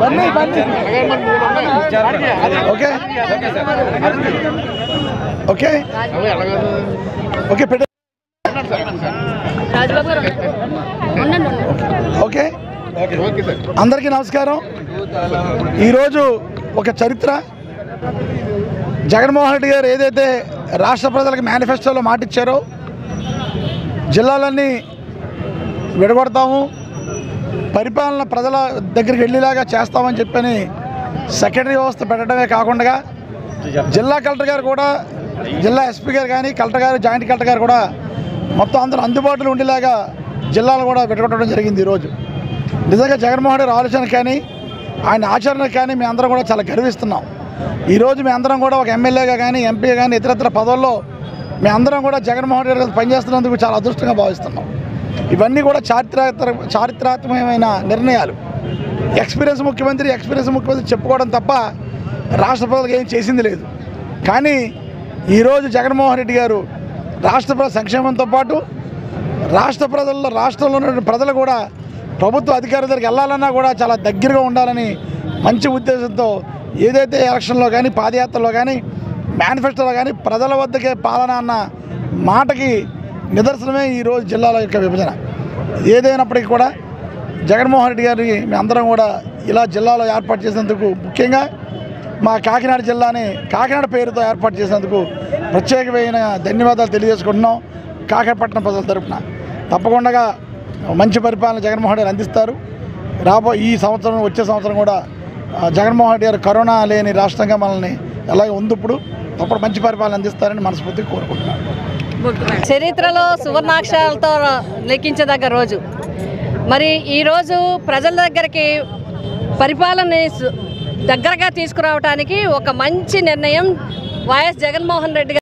Bunny Bunny okay okay okay పెట్టే రాజబాబు గారు ఉండండి ఉండండి. ఓకే అందరికీ నమస్కారం ఈరోజు ఒక చరిత్ర జగన్మోహన్ రెడ్డి గారు ఏదైతే రాష్ట్ర ప్రజలకు మేనిఫెస్టోలో మాటిచ్చారో జిల్లాలన్నీ విడగొడతాము పరిపాలన ప్రజల దగ్గరికి వెళ్ళేలాగా చేస్తామని చెప్పని సెక్రటరీ వ్యవస్థ పెట్టడమే కాకుండా జిల్లా కలెక్టర్ గారు కూడా జిల్లా ఎస్పీ గారు కానీ కలెక్టర్ గారు జాయింట్ కలెక్టర్ గారు కూడా మొత్తం అందరూ అందుబాటులో ఉండేలాగా జిల్లాలు కూడా విడగొట్టడం జరిగింది ఈరోజు నిజంగా జగన్మోహన్ రెడ్డి ఆలోచన కానీ ఆయన ఆచరణకు కానీ మేము అందరం కూడా చాలా గర్విస్తున్నాం ఈరోజు మేము అందరం కూడా ఒక ఎమ్మెల్యేగా కానీ ఎంపీగా కానీ ఇతరత్ర పదవుల్లో మేము అందరం కూడా జగన్మోహన్ రెడ్డి గారు పనిచేస్తున్నందుకు చాలా అదృష్టంగా భావిస్తున్నాం ఇవన్నీ కూడా చారిత్రాత్మక చారిత్రాత్మకమైన నిర్ణయాలు ఎక్స్పీరియన్స్ ముఖ్యమంత్రి ఎక్స్పీరియన్స్ ముఖ్యమంత్రి చెప్పుకోవడం తప్ప రాష్ట్ర ప్రజలకు ఏం చేసింది లేదు కానీ ఈరోజు జగన్మోహన్ రెడ్డి గారు రాష్ట్ర ప్రజల సంక్షేమంతో పాటు రాష్ట్ర ప్రజల్లో రాష్ట్రంలో ఉన్న ప్రజలు కూడా ప్రభుత్వ అధికారుల దగ్గరికి వెళ్ళాలన్నా కూడా చాలా దగ్గరగా ఉండాలని మంచి ఉద్దేశంతో ఏదైతే ఎలక్షన్లో కానీ పాదయాత్రలో కానీ మేనిఫెస్టోలో కానీ ప్రజల వద్దకే పాలన అన్న మాటకి నిదర్శనమే ఈరోజు జిల్లాల యొక్క విభజన ఏదైనప్పటికీ కూడా జగన్మోహన్ రెడ్డి గారిని మీ అందరం కూడా ఇలా జిల్లాలో ఏర్పాటు చేసినందుకు ముఖ్యంగా మా కాకినాడ జిల్లాని కాకినాడ పేరుతో ఏర్పాటు చేసినందుకు ప్రత్యేకమైన ధన్యవాదాలు తెలియజేసుకుంటున్నాం కాకినాడపట్నం ప్రజల తరపున తప్పకుండా మంచి పరిపాలన జగన్మోహన్ రెడ్డి అందిస్తారు రాబో ఈ సంవత్సరం వచ్చే సంవత్సరం కూడా ఆ, జగన్మోహన్ రెడ్డి గారు కరోనా లేని రాష్ట్రంగా మనల్ని ఎలాగ ఉంది ఇప్పుడు తప్పుడు మంచి పరిపాలన అందిస్తారని మనస్ఫూర్తిగా కోరుకుంటున్నాను చరిత్రలో సువర్ణాక్షరాలతో లెక్కించదగ్గ రోజు మరి ఈరోజు ప్రజల దగ్గరికి పరిపాలనని సు- దగ్గరగా తీసుకురావడానికి ఒక మంచి నిర్ణయం వైఎస్ జగన్మోహన్ రెడ్డి గారు